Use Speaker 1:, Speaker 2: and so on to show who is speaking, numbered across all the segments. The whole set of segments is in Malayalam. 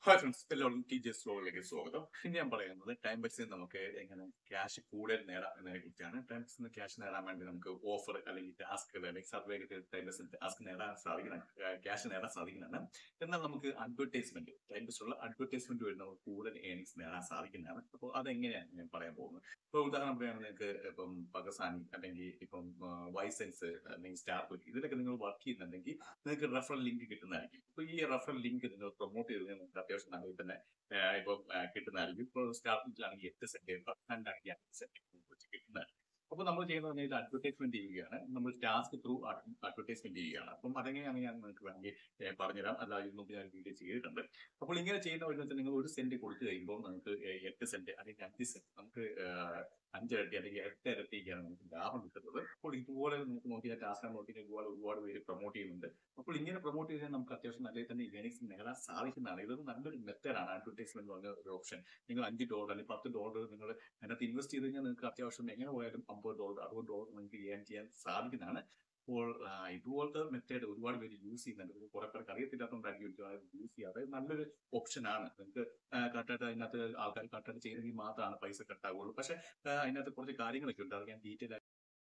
Speaker 1: ഹായ് ഫ്രണ്ട്സ് എല്ലാവർക്കും ടി ജെ സ്ലോയിലേക്ക് സ്വാഗതം ഇന്ന് ഞാൻ പറയുന്നത് ടൈം ബക്സിൽ നമുക്ക് എങ്ങനെ ക്യാഷ് കൂടുതൽ നേടാം എന്നതിനെ കുറിച്ചാണ് ടൈം ബക്സിൽ ക്യാഷ് നേടാൻ വേണ്ടി നമുക്ക് ഓഫർ അല്ലെങ്കിൽ ടാസ്ക് അല്ലെങ്കിൽ സർവേ ടൈം ബക്സിൽ ടാസ്ക് നേടാൻ സാധിക്കണം ക്യാഷ് നേടാൻ സാധിക്കുന്നതാണ് എന്നാൽ നമുക്ക് അഡ്വർടൈസ്മെന്റ് ടൈം ബക്സിലുള്ള അഡ്വർടൈസ്മെന്റ് വഴി നമുക്ക് കൂടുതൽ ഏണിങ്സ് നേടാൻ സാധിക്കുന്നതാണ് അപ്പോൾ അതെങ്ങനെയാണ് ഞാൻ പറയാൻ പോകുന്നത് ഇപ്പോൾ ഉദാഹരണം പറയുകയാണെങ്കിൽ നിങ്ങൾക്ക് ഇപ്പം പകസാനി അല്ലെങ്കിൽ ഇപ്പം വൈസെൻസ് അല്ലെങ്കിൽ സ്റ്റാർ ഇതിലൊക്കെ നിങ്ങൾ വർക്ക് ചെയ്യുന്നുണ്ടെങ്കിൽ നിങ്ങൾക്ക് റെഫറൽ ലിങ്ക് കിട്ടുന്നതായിരിക്കും അപ്പോൾ ഈ റെഫറൽ ലിങ്ക് നിങ്ങൾ പ്രൊമോട്ട് ചെയ്ത് നിങ്ങൾക്ക് അത്യാവശ്യം നല്ല തന്നെ ആഹ് ഇപ്പം ആഹ് കിട്ടുന്നതായിരിക്കും ഇപ്പോൾ സ്റ്റാർട്ടിംഗിലാണെങ്കിൽ എട്ട് സെന്റ് രണ്ടാണെങ്കിൽ അഞ്ച് സെന്റ് വെച്ച് കിട്ടുന്നതായിരിക്കും അപ്പോൾ നമ്മൾ ചെയ്യുന്നത് ഇത് അഡ്വർടൈസ്മെന്റ് ചെയ്യുകയാണ് നമ്മൾ ടാസ്ക് ത്രൂ അഡ്വർടൈസ്മെന്റ് ചെയ്യുകയാണ് അപ്പം അതെങ്ങനെയാണ് ഞാൻ നിങ്ങൾക്ക് വേണമെങ്കിൽ ഏഹ് പറഞ്ഞുതരാം അല്ല ഇതിന് മുമ്പ് ഞാൻ വീഡിയോ ചെയ്തിട്ടുണ്ട് അപ്പോൾ ഇങ്ങനെ ചെയ്യുന്ന ഒരു വെച്ചാൽ നിങ്ങൾ ഒരു സെന്റ് കൊടുത്തു കഴിയുമ്പോൾ നമുക്ക് ഏഹ് എട്ട് സെന്റ് അല്ലെങ്കിൽ അഞ്ച് സെന്റ് നമുക്ക് ആഹ് അഞ്ചിരട്ടി അല്ലെങ്കിൽ എട്ട് ഇരട്ടിക്കാണ് നമുക്ക് ലാഭം കിട്ടുന്നത് അപ്പോൾ ഇതുപോലെ നമുക്ക് നോക്കിയാൽ ടാസ്ക് നോക്കിയാൽ ഇതുപോലെ ഒരുപാട് പേര് പ്രൊമോട്ട് ചെയ്യുന്നുണ്ട് അപ്പോൾ ഇങ്ങനെ പ്രൊമോട്ട് ചെയ്താൽ നമുക്ക് അത്യാവശ്യം നല്ല തന്നെ ഏണിങ്സ് നേടാൻ സാധിക്കുന്നതാണ് ഇതൊരു നല്ലൊരു മെത്തേഡാണ് അഡ്വർടൈസ്മെന്റ് എന്ന് പറഞ്ഞ ഒരു ഓപ്ഷൻ നിങ്ങൾ അഞ്ച് ഡോളർ അല്ലെങ്കിൽ പത്ത് ഡോളർ നിങ്ങൾ അതിനകത്ത് ഇൻവെസ്റ്റ് ചെയ്ത് കഴിഞ്ഞാൽ നിങ്ങൾക്ക് അത്യാവശ്യം എങ്ങനെ പോയാലും അമ്പത് ഡോളർ അറുപത് ഡോളർ നിങ്ങൾക്ക് ഏൺ ചെയ്യാൻ സാധിക്കുന്നതാണ് അപ്പോൾ ആ, ഇതുപോലത്തെ മെത്തേഡ് ഒരുപാട് പേര് യൂസ് ചെയ്യുന്നുണ്ട് ഇത് കുറെ പേർക്ക് അറിയത്തില്ലാത്തതുകൊണ്ടായിരിക്കും യൂസ് ചെയ്യുക അതായത് നല്ലൊരു ഓപ്ഷനാണ് നിങ്ങൾക്ക് കറക്റ്റായിട്ട് അതിനകത്ത് ആൾക്കാർ കറക്റ്റായിട്ട് ചെയ്തെങ്കിൽ മാത്രമാണ് പൈസ കട്ടാകുള്ളൂ പക്ഷെ ആ, അതിനകത്ത് കുറച്ച് കാര്യങ്ങളൊക്കെ ഉണ്ട് അത് ഞാൻ ഡീറ്റെയിൽ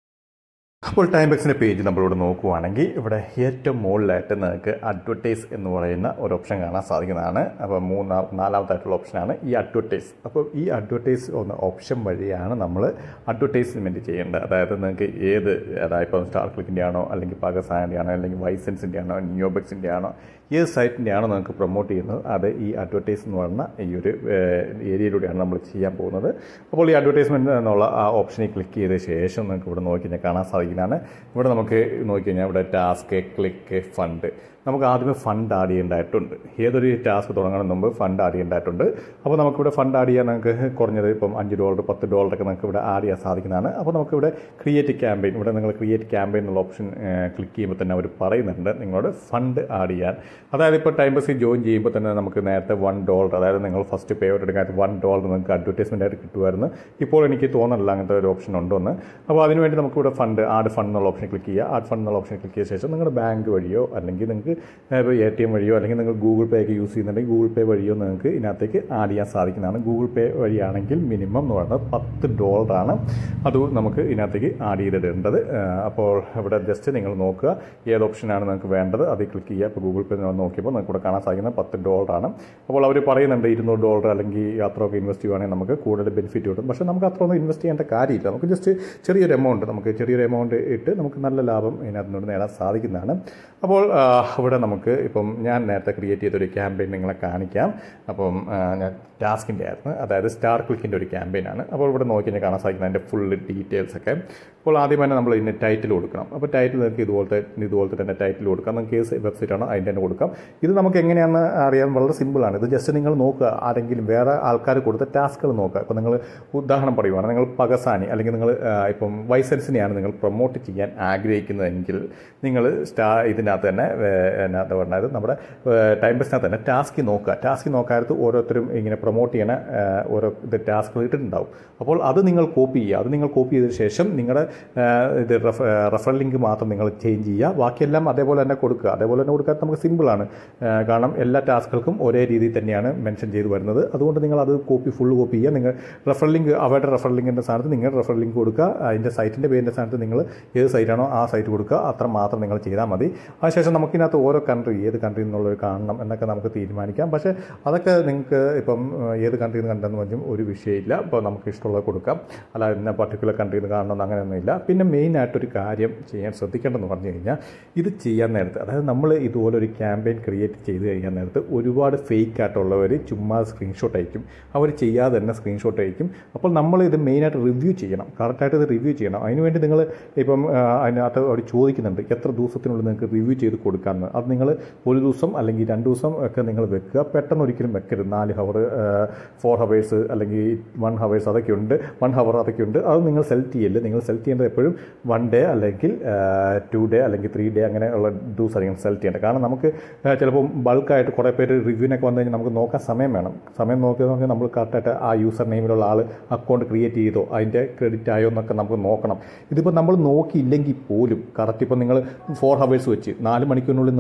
Speaker 2: അപ്പോൾ ടൈം ബക്സിൻ്റെ പേജ് നമ്മളിവിടെ നോക്കുവാണെങ്കിൽ ഇവിടെ ഏറ്റവും മുകളിലായിട്ട് നിങ്ങൾക്ക് അഡ്വർടൈസ് എന്ന് പറയുന്ന ഒരു ഓപ്ഷൻ കാണാൻ സാധിക്കുന്നതാണ് അപ്പോൾ മൂന്നാം നാലാമത്തായിട്ടുള്ള ഓപ്ഷനാണ് ഈ അഡ്വർടൈസ് അപ്പോൾ ഈ അഡ്വർടൈസ് എന്ന ഓപ്ഷൻ വഴിയാണ് നമ്മൾ അഡ്വർടൈസ്മെൻറ്റ് ചെയ്യേണ്ടത് അതായത് നിങ്ങൾക്ക് ഏത് അതായത് ഇപ്പം സ്റ്റാർ ക്ലിക്കിൻ്റെ ആണോ അല്ലെങ്കിൽ പാകസാനിൻ്റെ ആണോ അല്ലെങ്കിൽ വൈസൻസിൻ്റെ ആണോ ന്യൂബക്സിൻ്റെ ആണോ ഏത് സൈറ്റിൻ്റെ ആണോ നിങ്ങൾക്ക് പ്രൊമോട്ട് ചെയ്യുന്നത് അത് ഈ അഡ്വർടൈസ് എന്ന് പറഞ്ഞ ഈ ഒരു ഏരിയയിലൂടെയാണ് നമ്മൾ ചെയ്യാൻ പോകുന്നത് അപ്പോൾ ഈ അഡ്വർടൈസ്മെൻറ്റ് എന്നുള്ള ആ ഓപ്ഷനിൽ ക്ലിക്ക് ചെയ്ത ശേഷം നിങ്ങൾക്ക് ഇവിടെ നോക്കി കഴിഞ്ഞാൽ കാണാൻ സാധിക്കുന്നതാണ് ഇവിടെ നമുക്ക് നോക്കി കഴിഞ്ഞാൽ ഇവിടെ ടാസ്ക് ക്ലിക്ക് ഫണ്ട് നമുക്ക് ആദ്യമേ ഫണ്ട് ആഡ് ചെയ്യേണ്ടതായിട്ടുണ്ട് ഏതൊരു ടാസ്ക് തുടങ്ങുന്നതിന് മുമ്പ് ഫണ്ട് ആഡ് ചെയ്യേണ്ടതായിട്ടുണ്ട് അപ്പോൾ നമുക്കിവിടെ ഫണ്ട് ആഡ് ചെയ്യാൻ നമുക്ക് കുറഞ്ഞത് ഇപ്പം അഞ്ച് ഡോളർ പത്ത് ഡോളറൊക്കെ നമുക്ക് ഇവിടെ ആഡ് ചെയ്യാൻ സാധിക്കുന്നതാണ് അപ്പോൾ നമുക്കിവിടെ ക്രിയേറ്റ് ക്യാമ്പയിൻ ഇവിടെ നിങ്ങൾ ക്രിയേറ്റ് ക്യാമ്പയിൻ എന്നുള്ള ഓപ്ഷൻ ക്ലിക്ക് ചെയ്യുമ്പോൾ തന്നെ അവർ പറയുന്നുണ്ട് നിങ്ങളോട് ഫണ്ട് ആഡ് ചെയ്യാൻ അതായത് ഇപ്പോൾ ടൈം ബസ്സിൽ ജോയിൻ ചെയ്യുമ്പോൾ തന്നെ നമുക്ക് നേരത്തെ വൺ ഡോളർ അതായത് നിങ്ങൾ ഫസ്റ്റ് പേ ഔട്ട് എടുക്കാൻ വൺ ഡോളർ നിങ്ങൾക്ക് അഡ്വർടൈസ്മെൻ്റ് ആയിട്ട് കിട്ടുമായിരുന്നു ഇപ്പോൾ എനിക്ക് തോന്നുന്നില്ല അങ്ങനത്തെ ഒരു ഓപ്ഷൻ ഉണ്ടോന്ന് അപ്പോൾ അതിനുവേണ്ടി നമുക്കിവിടെ ഫണ്ട് ആഡ് ഫണ്ട് എന്നുള്ള ഓപ്ഷൻ ക്ലിക്ക് ചെയ്യുക ആഡ് ഫണ്ട് എന്നുള്ള ഓപ്ഷൻ ക്ലിക്ക് ചെയ്ത ശേഷം നിങ്ങളുടെ ബാങ്ക് വഴിയോ അല്ലെങ്കിൽ നിങ്ങൾക്ക് ഇപ്പോൾ എ ടി എം വഴിയോ അല്ലെങ്കിൽ നിങ്ങൾ ഗൂഗിൾ പേ ഒക്കെ യൂസ് ചെയ്യുന്നുണ്ടെങ്കിൽ ഗൂഗിൾ പേ വഴിയോ നിങ്ങൾക്ക് ഇതിനകത്തേക്ക് ആഡ് ചെയ്യാൻ സാധിക്കുന്നതാണ് ഗൂഗിൾ പേ വഴിയാണെങ്കിൽ മിനിമം എന്ന് പറയുന്നത് പത്ത് ഡോളറാണ് അത് നമുക്ക് ഇതിനകത്തേക്ക് ആഡ് ചെയ്തിടേണ്ടത് അപ്പോൾ ഇവിടെ ജസ്റ്റ് നിങ്ങൾ നോക്കുക ഏത് ഓപ്ഷനാണ് നിങ്ങൾക്ക് വേണ്ടത് അതിൽ ക്ലിക്ക് ചെയ്യുക ഇപ്പോൾ ഗൂഗിൾ പേ നോക്കിയപ്പോൾ നിങ്ങൾക്ക് ഇവിടെ കാണാൻ സാധിക്കുന്നത് പത്ത് ഡോളറാണ് അപ്പോൾ അവർ പറയുന്നുണ്ട് ഇരുന്നൂറ് ഡോളർ അല്ലെങ്കിൽ അത്രയൊക്കെ ഇൻവെസ്റ്റ് ചെയ്യുവാണെങ്കിൽ നമുക്ക് കൂടുതൽ ബെനിഫിറ്റ് കിട്ടും പക്ഷേ നമുക്ക് അത്രയൊന്നും ഇൻവെസ്റ്റ് ചെയ്യേണ്ട കാര്യമില്ല നമുക്ക് ജസ്റ്റ് ചെറിയൊരു എമൗണ്ട് നമുക്ക് ചെറിയൊരു എമൗണ്ട് ഇട്ട് നമുക്ക് നല്ല ലാഭം ഇതിനകത്ത് നിന്ന് നേടാൻ സാധിക്കുന്നതാണ് അപ്പോൾ ആ, ഇവിടെ നമുക്ക് ഇപ്പം ഞാൻ നേരത്തെ ക്രിയേറ്റ് ചെയ്തൊരു ക്യാമ്പയിൻ നിങ്ങളെ കാണിക്കാം അപ്പം ആ, ഞാൻ ടാസ്കിൻ്റെ ആയിരുന്നു അതായത് സ്റ്റാർ ക്ലിക്കിൻ്റെ ഒരു ക്യാമ്പയിനാണ് അപ്പോൾ ഇവിടെ നോക്കി കഴിഞ്ഞാൽ കാണാൻ സാധിക്കുന്ന അതിൻ്റെ ഫുൾ ഡീറ്റെയിൽസ് ഒക്കെ അപ്പോൾ ആദ്യം തന്നെ നമ്മൾ ഇതിന് ടൈറ്റിൽ കൊടുക്കണം അപ്പോൾ ടൈറ്റിൽ നിങ്ങൾക്ക് ഇതുപോലത്തെ ഇതുപോലത്തെ തന്നെ ടൈറ്റിൽ കൊടുക്കാം നിങ്ങൾക്ക് ഏത് വെബ്സൈറ്റ് ആണോ അതിൻ്റെ തന്നെ കൊടുക്കാം ഇത് നമുക്ക് എങ്ങനെയാണെന്ന് അറിയാൻ വളരെ സിമ്പിളാണ് ഇത് ജസ്റ്റ് നിങ്ങൾ നോക്കുക ആരെങ്കിലും വേറെ ആൾക്കാർ കൊടുത്ത ടാസ്കുകൾ നോക്കുക ഇപ്പോൾ നിങ്ങൾ ഉദാഹരണം പറയുവാണ് നിങ്ങൾ പകസാനി അല്ലെങ്കിൽ നിങ്ങൾ ആ, ഇപ്പം വൈസൻസിനെയാണ് നിങ്ങൾ പ്രൊമോട്ട് ചെയ്യാൻ ആഗ്രഹിക്കുന്നതെങ്കിൽ നിങ്ങൾ സ്റ്റാ ഇതിനകത്ത് തന്നെ അതിനകത്ത് പറഞ്ഞത് നമ്മുടെ ടൈം ബസ്സിനകത്ത് തന്നെ ടാസ്ക് നോക്കുക ടാസ്ക് നോക്കാത്ത ഓരോരുത്തരും ഇങ്ങനെ പ്രൊമോട്ട് ചെയ്യണ ആ, ഓരോ ഇത് ടാസ്കുകൾ ഇട്ടിട്ടുണ്ടാവും അപ്പോൾ അത് നിങ്ങൾ കോപ്പി ചെയ്യുക അത് നിങ്ങൾ കോപ്പി ചെയ്തതിന് ശേഷം നിങ്ങളുടെ ആ, ഇത് റെഫറൽ ലിങ്ക് മാത്രം നിങ്ങൾ ചേഞ്ച് ചെയ്യുക ബാക്കിയെല്ലാം അതേപോലെ തന്നെ കൊടുക്കുക അതേപോലെ തന്നെ കൊടുക്കാൻ നമുക്ക് സിമ്പിളാണ് കാരണം എല്ലാ ടാസ്കുകൾക്കും ഒരേ രീതിയിൽ തന്നെയാണ് മെൻഷൻ ചെയ്ത് വരുന്നത് അതുകൊണ്ട് നിങ്ങൾ അത് കോപ്പി ഫുൾ കോപ്പി ചെയ്യുക നിങ്ങൾ റെഫറൽ ലിങ്ക് അവരുടെ റെഫറൽ ലിങ്കിൻ്റെ സ്ഥാനത്ത് നിങ്ങൾ റെഫറൽ ലിങ്ക് കൊടുക്കുക അതിൻ്റെ സൈറ്റിൻ്റെ പേരിൻ്റെ സ്ഥാനത്ത് നിങ്ങൾ ഏത് സൈറ്റാണോ ആ സൈറ്റ് കൊടുക്കുക അത്ര മാത്രം നിങ്ങൾ ചെയ്താൽ മതി അതിനുശേഷം നമുക്കിതിനകത്ത് ഓരോ കൺട്രി ഏത് കൺട്രി എന്നുള്ളത് കാണണം എന്നൊക്കെ നമുക്ക് തീരുമാനിക്കാം പക്ഷേ അതൊക്കെ നിങ്ങൾക്ക് ഇപ്പം ഏഹ്, ഏത് കൺട്രിയിൽ നിന്ന് കണ്ടെന്ന് പറഞ്ഞും ഒരു വിഷയമില്ല ഇപ്പോൾ നമുക്ക് ഇഷ്ടമുള്ളത് കൊടുക്കാം അല്ല ഇന്ന പർട്ടിക്കുലർ കൺട്രിയിൽ നിന്ന് കാണണമെന്ന് അങ്ങനെയൊന്നുമില്ല പിന്നെ മെയിനായിട്ടൊരു കാര്യം ചെയ്യാൻ ശ്രദ്ധിക്കേണ്ടതെന്ന് പറഞ്ഞു കഴിഞ്ഞാൽ ഇത് ചെയ്യാൻ നേരത്ത് അതായത് നമ്മൾ ഇതുപോലെ ഒരു ക്യാമ്പയിൻ ക്രിയേറ്റ് ചെയ്ത് കഴിയാൻ നേരത്ത് ഒരുപാട് ഫേക്ക് ആയിട്ടുള്ളവർ ചുമ്മാ സ്ക്രീൻഷോട്ട് അയക്കും അവർ ചെയ്യാതെ തന്നെ സ്ക്രീൻഷോട്ട് അയക്കും അപ്പോൾ നമ്മൾ ഇത് മെയിനായിട്ട് റിവ്യൂ ചെയ്യണം കറക്റ്റായിട്ട് ഇത് റിവ്യൂ ചെയ്യണം അതിനുവേണ്ടി നിങ്ങൾ ഇപ്പം ആ, അതിനകത്ത് അവർ ചോദിക്കുന്നുണ്ട് എത്ര ദിവസത്തിനുള്ളിൽ നിങ്ങൾക്ക് റിവ്യൂ ചെയ്ത് കൊടുക്കാമെന്ന് അത് നിങ്ങൾ ഒരു ദിവസം അല്ലെങ്കിൽ രണ്ട് ദിവസം ഒക്കെ നിങ്ങൾ വെക്കുക പെട്ടെന്ന് ഒരിക്കലും വെക്കരുത് നാല് ഹവർ ഫോർ ഹവേഴ്സ് അല്ലെങ്കിൽ വൺ ഹവേഴ്സ് അതൊക്കെ ഉണ്ട് വൺ ഹവർ അതൊക്കെ ഉണ്ട് അത് നിങ്ങൾ സെലക്ട് ചെയ്യല് നിങ്ങൾ സെലക്ട് ചെയ്യേണ്ടത് എപ്പോഴും വൺ ഡേ അല്ലെങ്കിൽ ടു ഡേ അല്ലെങ്കിൽ ത്രീ ഡേ അങ്ങനെയുള്ള ദിവസം ആയിരിക്കും സെലക്ട് ചെയ്യേണ്ടത് കാരണം നമുക്ക് ആ, ചിലപ്പോൾ ബൾക്കായിട്ട് കുറേ പേര് റിവ്യൂവിനൊക്കെ വന്നു കഴിഞ്ഞാൽ നമുക്ക് നോക്കാൻ സമയം വേണം സമയം നോക്കി നോക്കി നമ്മൾ കറക്റ്റായിട്ട് ആ യൂസർ നെയിമിലുള്ള ആൾ അക്കൗണ്ട് ക്രിയേറ്റ് ചെയ്തോ അതിൻ്റെ ക്രെഡിറ്റ് ആയോ എന്നൊക്കെ നമുക്ക് നോക്കണം ഇതിപ്പോൾ നമ്മൾ നോക്കിയില്ലെങ്കിൽ പോലും കറക്റ്റ് ഇപ്പോൾ നിങ്ങൾ ഫോർ ഹവേഴ്സ് വെച്ച് നാല് മണിക്കൂറിനുള്ളിൽ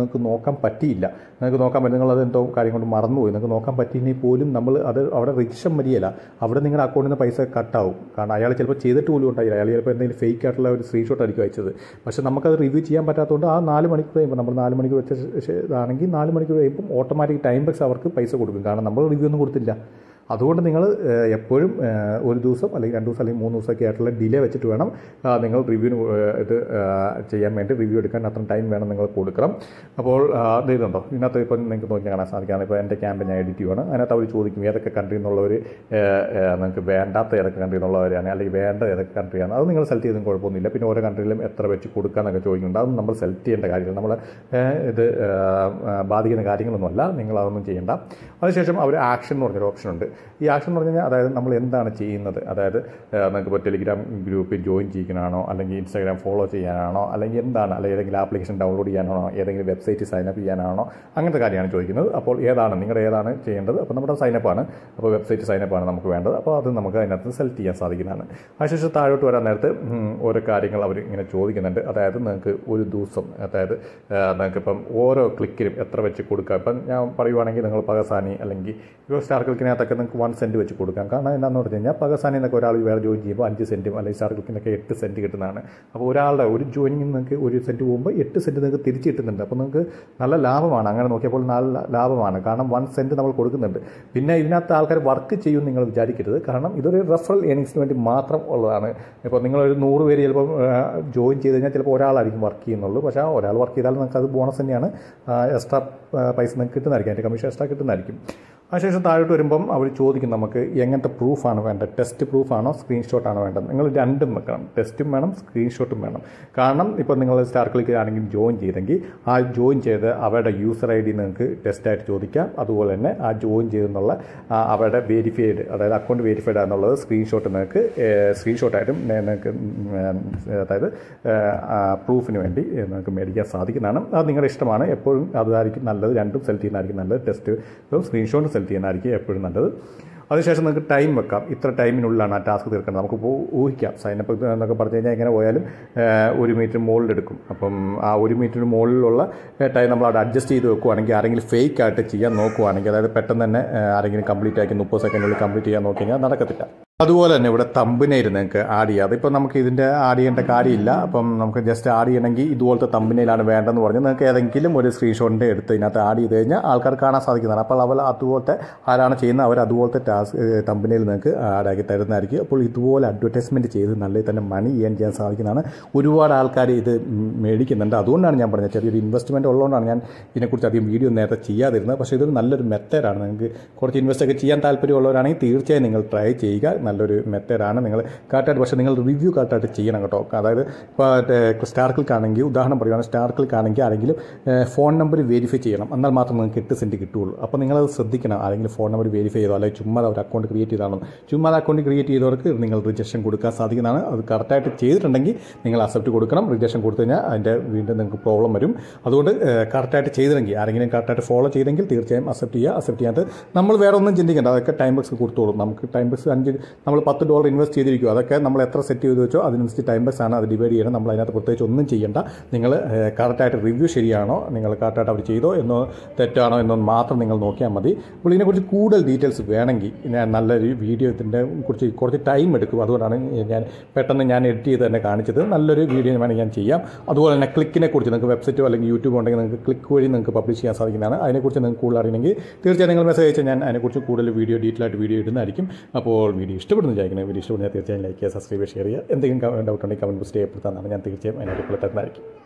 Speaker 2: നിങ്ങൾക്ക് നോക്കാൻ പറ്റിയില്ല നിങ്ങൾക്ക് നോക്കാൻ പറ്റും നിങ്ങളത് എന്തോ കാര്യം കൊണ്ട് മറന്നുപോയി നിങ്ങൾക്ക് നോക്കാൻ പറ്റിയെങ്കിൽ പോലും നമ്മൾ അത് അവിടെ റിജിസ്റ്റർ വരികയില്ല അവിടെ നിങ്ങളുടെ അക്കൗണ്ടിൽ നിന്ന് പൈസ കട്ടാവും കാരണം അയാൾ ചിലപ്പോൾ ചെയ്തിട്ട് പോലും ഉണ്ടായില്ല അയാൾ ചിലപ്പോൾ എന്തെങ്കിലും ഫേക്ക് ആയിട്ടുള്ള ഒരു സ്ക്രീൻഷോട്ട് ആയിരിക്കും അയച്ചത് പക്ഷേ നമുക്കത് റിവ്യൂ ചെയ്യാൻ പറ്റാത്തതുകൊണ്ട് ആ നാല് മണിക്കൂർ കഴിയുമ്പോൾ നമ്മൾ നാല് മണിക്കൂർ വെച്ച ശേ- ഇതാണെങ്കിൽ നാല് മണിക്കൂർ കഴിയുമ്പോൾ ഓട്ടോമാറ്റിക് ടൈം ബക്സ് അവർക്ക് പൈസ കൊടുക്കും കാരണം നമ്മൾ റിവ്യൂ ഒന്നും കൊടുത്തില്ല അതുകൊണ്ട് നിങ്ങൾ ഏഹ്, എപ്പോഴും ഏഹ്, ഒരു ദിവസം അല്ലെങ്കിൽ രണ്ട് ദിവസം അല്ലെങ്കിൽ മൂന്ന് ദിവസമൊക്കെ ആയിട്ടുള്ള ഡിലേ വെച്ചിട്ട് വേണം ആ, നിങ്ങൾ റിവ്യൂവിന് ഇത് ആ, ചെയ്യാൻ വേണ്ടി റിവ്യൂ എടുക്കാൻ അത്ര ടൈം വേണം നിങ്ങൾ കൊടുക്കണം അപ്പോൾ ആ, ഇത് ഇതുണ്ടോ ഇതിനകത്ത് ഇപ്പോൾ നിങ്ങൾക്ക് നോക്കി കാണാൻ സാധിക്കാണ് ഇപ്പോൾ എൻ്റെ ക്യാമ്പ് ഞാൻ എഡിറ്റ് ചെയ്യുവാണ് അതിനകത്ത് അവർ ചോദിക്കും ഏതൊക്കെ കൺട്രി എന്നുള്ളവർ നിങ്ങൾക്ക് വേണ്ടാത്ത ഏതൊക്കെ കൺട്രി എന്നുള്ളവരാണ് അല്ലെങ്കിൽ വേണ്ട ഏതൊക്കെ കൺട്രിയാണ് അത് നിങ്ങൾ സെലക്ട് ചെയ്തും കുഴപ്പമൊന്നുമില്ല പിന്നെ ഓരോ കൺട്രിയിലും എത്ര വെച്ച് കൊടുക്കാന്നൊക്കെ ചോദിക്കുന്നുണ്ട് അതൊന്നും നമ്മൾ സെലക്ട് ചെയ്യേണ്ട കാര്യമില്ല നമ്മൾ ഇത് ആ, ആ, ബാധിക്കുന്ന കാര്യങ്ങളൊന്നുമല്ല നിങ്ങൾ അതൊന്നും ചെയ്യേണ്ട അതിനുശേഷം അവർ ആക്ഷൻ എന്ന് പറഞ്ഞൊരു ഓപ്ഷൻ ഉണ്ട് ഈ ആക്ഷൻ എന്ന് പറഞ്ഞു കഴിഞ്ഞാൽ അതായത് നമ്മൾ എന്താണ് ചെയ്യുന്നത് അതായത് നിങ്ങൾക്ക് ഇപ്പോൾ ടെലിഗ്രാം ഗ്രൂപ്പിൽ ജോയിൻ ചെയ്യിക്കാനാണോ അല്ലെങ്കിൽ ഇൻസ്റ്റാഗ്രാം ഫോളോ ചെയ്യാനാണോ അല്ലെങ്കിൽ എന്താണ് അല്ലെങ്കിൽ ഏതെങ്കിലും ആപ്ലിക്കേഷൻ ഡൗൺലോഡ് ചെയ്യാനാണോ ഏതെങ്കിലും വെബ്സൈറ്റ് സൈനപ്പ് ചെയ്യാനാണോ അങ്ങനത്തെ കാര്യമാണ് ചോദിക്കുന്നത് അപ്പോൾ ഏതാണ് നിങ്ങളുടെ ഏതാണ് ചെയ്യേണ്ടത് അപ്പോൾ നമ്മുടെ സൈനപ്പ് ആണ് അപ്പോൾ വെബ്സൈറ്റ് സൈനപ്പ് ആണ് നമുക്ക് വേണ്ടത് അപ്പോൾ അത് നമുക്ക് അതിനകത്ത് സെലക്ട് ചെയ്യാൻ സാധിക്കുന്നതാണ് അതിനുശേഷം താഴോട്ട് വരാൻ നേരത്ത് ഉം, ഓരോ കാര്യങ്ങൾ അവർ ഇങ്ങനെ ചോദിക്കുന്നുണ്ട് അതായത് നിങ്ങൾക്ക് ഒരു ദിവസം അതായത് നിങ്ങൾക്ക് ഇപ്പം ഓരോ ക്ലിക്കിലും എത്ര വെച്ച് കൊടുക്കാം ഇപ്പം ഞാൻ പറയുവാണെങ്കിൽ നിങ്ങൾ പകസാനി അല്ലെങ്കിൽ ഇപ്പോൾ സ്റ്റാർ ക്ലിക്കിനകത്തൊക്കെ നിങ്ങൾക്ക് വൺ സെൻറ്റ് വെച്ച് കൊടുക്കാം കാരണം എന്താണെന്ന് പറഞ്ഞു കഴിഞ്ഞാൽ പകസാനി എന്നൊക്കെ ഒരാൾ വേറെ ജോയിൻ ചെയ്യുമ്പോൾ അഞ്ച് സെൻറ്റും അല്ലെങ്കിൽ സ്റ്റാർ ക്ലിക്കിനൊക്കെ എട്ട് സെൻറ്റ് കിട്ടുന്നതാണ് അപ്പോൾ ഒരാളുടെ ഒരു ജോയിനിങ് നിങ്ങൾക്ക് ഒരു സെൻറ്റ് പോകുമ്പോൾ എട്ട് സെൻറ്റ് നിങ്ങൾക്ക് തിരിച്ച് കിട്ടുന്നുണ്ട് അപ്പോൾ നിങ്ങൾക്ക് നല്ല ലാഭമാണ് അങ്ങനെ നോക്കിയപ്പോൾ നല്ല ലാഭമാണ് കാരണം വൺ സെൻറ്റ് നമ്മൾ കൊടുക്കുന്നുണ്ട് പിന്നെ ഇതിനകത്ത് ആൾക്കാർ വർക്ക് ചെയ്യും നിങ്ങൾ വിചാരിക്കരുത് കാരണം ഇതൊരു റെഫറൽ ഏണിങ്സിന് വേണ്ടി മാത്രം ഉള്ളതാണ് ഇപ്പോൾ നിങ്ങളൊരു നൂറ് പേര് ചിലപ്പോൾ ജോയിൻ ചെയ്ത് കഴിഞ്ഞാൽ ചിലപ്പോൾ ഒരാളായിരിക്കും വർക്ക് ചെയ്യുന്നുള്ളൂ പക്ഷേ ആ ഒരാൾ വർക്ക് ചെയ്താൽ നിങ്ങൾക്ക് അത് ബോണസ് തന്നെയാണ് എക്സ്ട്രാ പൈസ നിങ്ങൾക്ക് കിട്ടുന്നതായിരിക്കും അതിൻ്റെ കമ്മീഷൻ എക്സ്ട്രാ കിട്ടുന്നതായിരിക്കും അതിനുശേഷം താഴോട്ട് വരുമ്പം അവർ ചോദിക്കും നമുക്ക് എങ്ങനത്തെ പ്രൂഫാണ് വേണ്ടത് ടെസ്റ്റ് പ്രൂഫാണോ സ്ക്രീൻഷോട്ടാണോ വേണ്ടത് നിങ്ങൾ രണ്ടും വെക്കണം ടെസ്റ്റും വേണം സ്ക്രീൻഷോട്ടും വേണം കാരണം ഇപ്പോൾ നിങ്ങൾ സ്റ്റാർ ക്ലിക്ക് ആണെങ്കിൽ ജോയിൻ ചെയ്തെങ്കിൽ ആ ജോയിൻ ചെയ്ത് അവരുടെ യൂസർ ഐ ഡി നിങ്ങൾക്ക് ടെസ്റ്റായിട്ട് ചോദിക്കാം അതുപോലെ തന്നെ ആ ജോയിൻ ചെയ്തെന്നുള്ള ആ അവരുടെ വെരിഫൈഡ് അതായത് അക്കൗണ്ട് വെരിഫൈഡ് ആണെന്നുള്ളത് സ്ക്രീൻഷോട്ട് നിങ്ങൾക്ക് സ്ക്രീൻഷോട്ടായിട്ടും നിങ്ങൾക്ക് ഉം, അതായത് പ്രൂഫിന് വേണ്ടി നിങ്ങൾക്ക് മേടിക്കാൻ സാധിക്കുന്നതാണ് അത് നിങ്ങളുടെ ഇഷ്ടമാണ് എപ്പോഴും അതായിരിക്കും നല്ലത് രണ്ടും സെലക്ട് ചെയ്യുന്നതായിരിക്കും നല്ലത് ടെസ്റ്റ് സ്ക്രീൻഷോട്ട് സെലക്ട് ചെയ്യുന്നതായിരിക്കും എപ്പോഴും നല്ലത് അതിനുശേഷം നിങ്ങൾക്ക് ടൈം വെക്കാം ഇത്ര ടൈമിനുള്ളിലാണ് ആ ടാസ്ക് തീർക്കേണ്ടത് നമുക്ക് ഇപ്പോൾ ഊഹിക്കാം സൈനപ്പ് എന്നൊക്കെ പറഞ്ഞു കഴിഞ്ഞാൽ എങ്ങനെ പോയാലും ഏഹ്, ഒരു മീറ്റർ മുകളിലെടുക്കും അപ്പം ആ ഒരു മീറ്റർ മുകളിലുള്ള ടൈം നമ്മൾ അവിടെ അഡ്ജസ്റ്റ് ചെയ്ത് വെക്കുവാണെങ്കിൽ ആരെങ്കിലും ഫേക്ക് ആയിട്ട് ചെയ്യാൻ നോക്കുവാണെങ്കിൽ അതായത് പെട്ടെന്ന് തന്നെ ഏഹ്, ആരെങ്കിലും കംപ്ലീറ്റ് ആക്കി മുപ്പത് സെക്കൻഡിനുള്ളിൽ കംപ്ലീറ്റ് ചെയ്യാൻ നോക്കി കഴിഞ്ഞാൽ നടക്കത്തില്ല അതുപോലെ തന്നെ ഇവിടെ തമ്പനയിൽ നിങ്ങൾക്ക് ആഡ് ചെയ്യാം അതിപ്പോൾ നമുക്ക് ഇതിൻ്റെ ആഡ് ചെയ്യേണ്ട കാര്യമില്ല അപ്പം നമുക്ക് ജസ്റ്റ് ആഡ് ചെയ്യണമെങ്കിൽ ഇതുപോലത്തെ തമ്പനയിലാണ് വേണ്ടതെന്ന് പറഞ്ഞ് നിങ്ങൾക്ക് ഏതെങ്കിലും ഒരു സ്ക്രീൻഷോട്ടിൻ്റെ എടുത്ത് ഇതിനകത്ത് ആഡ് ചെയ്ത് കഴിഞ്ഞാൽ ആൾക്കാർ കാണാൻ സാധിക്കുന്നതാണ് അപ്പോൾ അവർ അതുപോലത്തെ ആരാണ് ചെയ്യുന്നത് അവർ അതുപോലത്തെ ടാസ്ക് തമ്പനയിൽ നിങ്ങൾക്ക് ആഡാക്കി തരുന്നതായിരിക്കും അപ്പോൾ ഇതുപോലെ അഡ്വർടൈസ്മെൻറ്റ് ചെയ്ത് നല്ല തന്നെ മണി ഏൺ ചെയ്യാൻ സാധിക്കുന്നതാണ് ഒരുപാട് ആൾക്കാർ ഇത് മേടിക്കുന്നുണ്ട് അതുകൊണ്ടാണ് ഞാൻ പറഞ്ഞത് ചെറിയൊരു ഇൻവെസ്റ്റ്മെൻറ്റ് ഉള്ളതുകൊണ്ടാണ് ഞാൻ ഇതിനെക്കുറിച്ച് അധികം വീഡിയോ നേരത്തെ ചെയ്യാതിരുന്നത് പക്ഷേ ഇതൊരു നല്ലൊരു മെത്തേഡാണ് നിങ്ങൾക്ക് കുറച്ച് ഇൻവെസ്റ്റ് ഒക്കെ ചെയ്യാൻ താല്പര്യമുള്ളവരാണെങ്കിൽ തീർച്ചയായും നിങ്ങൾ ട്രൈ ചെയ്യുക നല്ലൊരു മെത്തേഡാണ് നിങ്ങൾ കറക്റ്റായിട്ട് പക്ഷേ നിങ്ങൾ റിവ്യൂ കറക്റ്റായിട്ട് ചെയ്യണം കേട്ടോ അതായത് ഇപ്പോൾ സ്റ്റാർ ക്ലിക്ക് ആണെങ്കിൽ ഉദാഹരണം പറയുകയാണ് സ്റ്റാർ ക്ലിക്ക് ആണെങ്കിൽ ആരെങ്കിലും ഫോൺ നമ്പർ വെരിഫൈ ചെയ്യണം എന്നാൽ മാത്രം നിങ്ങൾക്ക് എട്ട് സെൻറ്റ് കിട്ടുകയുള്ളൂ അപ്പോൾ നിങ്ങളത് ശ്രദ്ധിക്കണം ആരെങ്കിലും ഫോൺ നമ്പർ വെരിഫൈ ചെയ്തോ അല്ലെങ്കിൽ ചുമ്മാ ഒരു അക്കൗണ്ട് ക്രിയേറ്റ് ചെയ്താണോ ചുമ്മാ അക്കൗണ്ട് ക്രിയേറ്റ് ചെയ്തവർക്ക് നിങ്ങൾ റിജക്ഷൻ കൊടുക്കാൻ സാധിക്കുന്നതാണ് അത് കറക്റ്റായിട്ട് ചെയ്തിട്ടുണ്ടെങ്കിൽ നിങ്ങൾ അക്സെപ്റ്റ് കൊടുക്കണം റിജക്ഷൻ കൊടുത്തു കഴിഞ്ഞാൽ അതിൻ്റെ വീണ്ടും നിങ്ങൾക്ക് പ്രോബ്ലം വരും അതുകൊണ്ട് കറക്റ്റായിട്ട് ചെയ്തില്ലെങ്കിൽ ആരെങ്കിലും കറക്റ്റായിട്ട് ഫോളോ ചെയ്തെങ്കിൽ തീർച്ചയായും അക്സെപ്റ്റ് ചെയ്യുക അക്സെപ്റ്റ് ചെയ്യാത്ത നമ്മൾ വേറെ ഒന്നും ചിന്തിക്കേണ്ട അതൊക്കെ ടൈം ബക്സ് കൊടുത്തോളും നമുക്ക് ടൈം ബക്സ് അഞ്ച് നമ്മൾ പത്ത് ഡോളർ ഇൻവെസ്റ്റ് ചെയ്തിരിക്കും അതൊക്കെ നമ്മൾ എത്ര സെറ്റ് ചെയ്ത് വെച്ചോ അതിനനുസരിച്ച് ടൈം ബക്സ് ആണ് അത് ഡിവൈഡ് ചെയ്യണം നമ്മൾ അതിനകത്ത് പ്രത്യേകിച്ച് ഒന്നും ചെയ്യേണ്ട നിങ്ങൾ കറക്റ്റായിട്ട് റിവ്യൂ ശരിയാണോ നിങ്ങൾ കറക്റ്റായിട്ട് അവർ ചെയ്തോ എന്നോ തെറ്റാണോ എന്നോ മാത്രം നിങ്ങൾ നോക്കിയാൽ മതി അപ്പോൾ ഇതിനെക്കുറിച്ച് കൂടുതൽ ഡീറ്റെയിൽസ് വേണമെങ്കിൽ ഞാൻ നല്ലൊരു വീഡിയോ ഇതിൻ്റെ കുറിച്ച് കുറച്ച് ടൈം എടുക്കും അതുകൊണ്ടാണ് ഞാൻ പെട്ടെന്ന് ഞാൻ എഡിറ്റ് ചെയ്ത് തന്നെ കാണിച്ചത് നല്ലൊരു വീഡിയോ വേണമെങ്കിൽ ഞാൻ ചെയ്യാം അതുപോലെ തന്നെ ക്ലിക്കിനെ കുറിച്ച് നിങ്ങൾക്ക് വെബ്സൈറ്റോ അല്ലെങ്കിൽ യൂട്യൂബ് ഉണ്ടെങ്കിൽ നിങ്ങൾക്ക് ക്ലിക്ക് വഴി നിങ്ങൾക്ക് പബ്ലിഷ് ചെയ്യാൻ സാധിക്കുന്നതാണ് അതിനെക്കുറിച്ച് നിങ്ങൾക്ക് കൂടുതൽ അറിയണമെങ്കിൽ തീർച്ചയായും നിങ്ങൾ മെസ്സേജ് അയച്ചാൽ ഞാൻ അതിനെക്കുറിച്ച് കൂടുതൽ വീഡിയോ ഡീറ്റെയിൽ ആയിട്ട് വീഡിയോ ഇടുന്നതായിരിക്കും അപ്പോൾ വീഡിയോ ഇഷ്ടപ്പെടുന്നു വിചാരിക്കുന്നത് വീഡിയോ ഇഷ്ടപ്പെടുന്ന തീർച്ചയായും ലൈക്ക് ചെയ്യുക സബ്സ്ക്രൈബ് ഷെയർ ചെയ്യുക എന്തെങ്കിലും ഡൗട്ട് ഉണ്ടെങ്കിൽ കമൻറ്റ് പോസ്റ്റ് ചെയ്യപ്പെടുത്താമെന്നാണ് ഞാൻ തീർച്ചയായും അതിനെ റിപ്ലൈ തരുന്നതായിരിക്കും